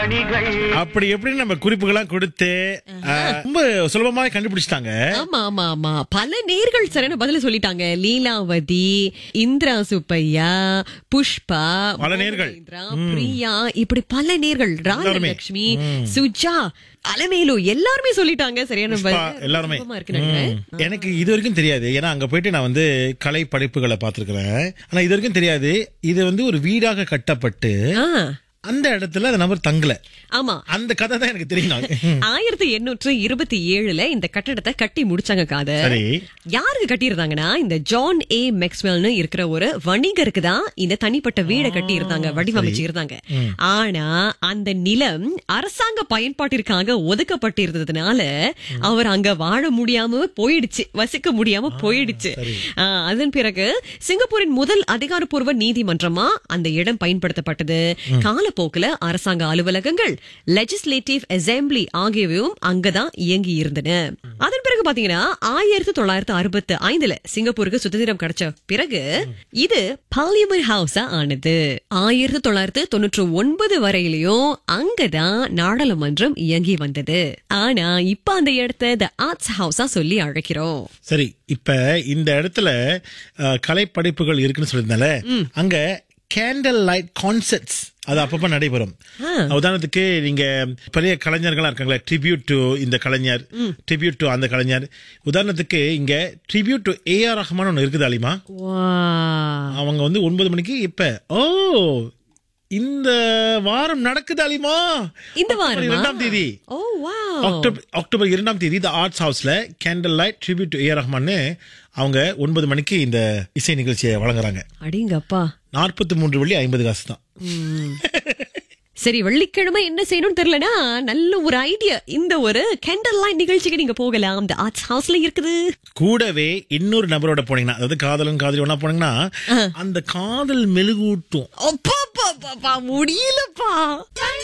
அப்படி எப்படி நம்ம குறிப்புகள்லாம் கொடுத்து அஹ், ரொம்ப சுலபமாக கண்டுபிடிச்சிட்டாங்க ஆமா ஆமா ஆமா பல நேர்கள் சரியான பதில சொல்லிட்டாங்க லீலாவதி இந்திரா சுப்பையா புஷ்பா பல நேர்கள். இந்திரா, பிரியா இப்படி பல நேர்கள் எல்லாருமே. ராஜலட்சுமி சுஜா அலமேலு எல்லாருமே சொல்லிட்டாங்க சரியான புஷ்பா, பதில். எல்லாருமே சுலபமா இருக்கு நினைக்கிறேன். ம். எனக்கு இது வரைக்கும் தெரியாது ஏன்னா அங்க போயிட்டு நான் வந்து கலை படைப்புகளை பார்த்திருக்கிறேன் ஆனா இது வரைக்கும் தெரியாது இது வந்து ஒரு வீடாக கட்டப்பட்டு ஆ, அந்த இடத்துல அந்த நபர் தங்கல ஆமா அந்த கதை தான் எனக்கு தெரியும் நான். ஆயிரத்தி எண்ணூற்று இருபத்தி ஏழுல இந்த கட்டடத்தை கட்டி முடிச்சாங்க காத சரி யாருக்கு கட்டியிருந்தாங்கன்னா இந்த ஜான் ஏ மேக்ஸ்வெல்னு இருக்கிற ஒரு வணிகருக்கு தான் இந்த தனிப்பட்ட வீடை கட்டி இருந்தாங்க வடிவமைச்சு இருந்தாங்க ஆனா அந்த நிலம் அரசாங்க பயன்பாட்டிற்காக ஒதுக்கப்பட்டிருந்ததுனால அவர் அங்க வாழ முடியாம போயிடுச்சு வசிக்க முடியாம போயிடுச்சு ஆ, அதன் பிறகு சிங்கப்பூரின் முதல் அதிகாரப்பூர்வ நீதிமன்றமா அந்த இடம் பயன்படுத்தப்பட்டது காலப்போக்குல அரசாங்க அலுவலகங்கள் லெஜிஸ்லேட்டிவ் அசெம்பிளி ஆகியவையும் அங்கதான் இயங்கி இருந்தன அதன் பிறகு பாத்தீங்கன்னா ஆயிரத்தி தொள்ளாயிரத்தி அறுபத்தி ஐந்துல சிங்கப்பூருக்கு சுதந்திரம் கிடைச்ச பிறகு இது பார்லிமெண்ட் ஹவுஸா ஆனது ஆயிரத்தி தொள்ளாயிரத்தி தொண்ணூற்றி ஒன்பது வரையிலயும் அங்கதான் நாடாளுமன்றம் இயங்கி வந்தது ஆனா இப்ப அந்த இடத்த த ஆர்ட்ஸ் ஹவுஸா சொல்லி அழைக்கிறோம் சரி இப்ப இந்த இடத்துல அஹ், கலை படைப்புகள் இருக்குன்னு சொல்லியிருந்தால அங்க கேண்டல் லைட் கான்சர்ட்ஸ் அது அப்பப்ப நடைபெறும் உதாரணத்துக்கு நீங்க பெரிய கலைஞர்களா இருக்காங்களே ட்ரிபியூட் டு இந்த கலைஞர் ட்ரிபியூட் டு அந்த கலைஞர் உதாரணத்துக்கு இங்க tribute to A R Rahman ஒன்று இருக்குது அலிமா வா அவங்க வந்து ஒன்பது மணிக்கு இப்ப ஓ இந்த வாரம் நடக்குது அலிமா இந்த அக்டோபர் வாரமா? இரண்டாம் தேதி ஓ வா அக்டோபர் அக்டோபர் இரண்டாம் தேதி த ஆர்ட்ஸ் ஹவுஸ்ல candle light tribute to A ரஹ்மான்னு அவங்க ஒன்பது மணிக்கு இந்த இசை நிகழ்ச்சியை வழங்குறாங்க அடிங்கப்பா நாற்பத்தி மூன்று வெள்ளி ஐம்பது காசு தான் சரி வெள்ளிக்கிழமை என்ன செய்யணும்னு தெரியலனா நல்ல ஒரு ஐடியா இந்த ஒரு கேண்டல் லைட் நிகழ்ச்சிக்கு நீங்க போகலாம் இந்த ஆர்ட்ஸ் ஹவுஸ்ல இருக்குது கூடவே இன்னொரு நபரோட போனீங்கன்னா அதாவது காதலன் காதலி ஒண்ணா போனீங்கன்னா அந்த காதல் மெழுகூட்டும் அப்பா அப்பா, அப்பா, அப்பா, முடியலப்பா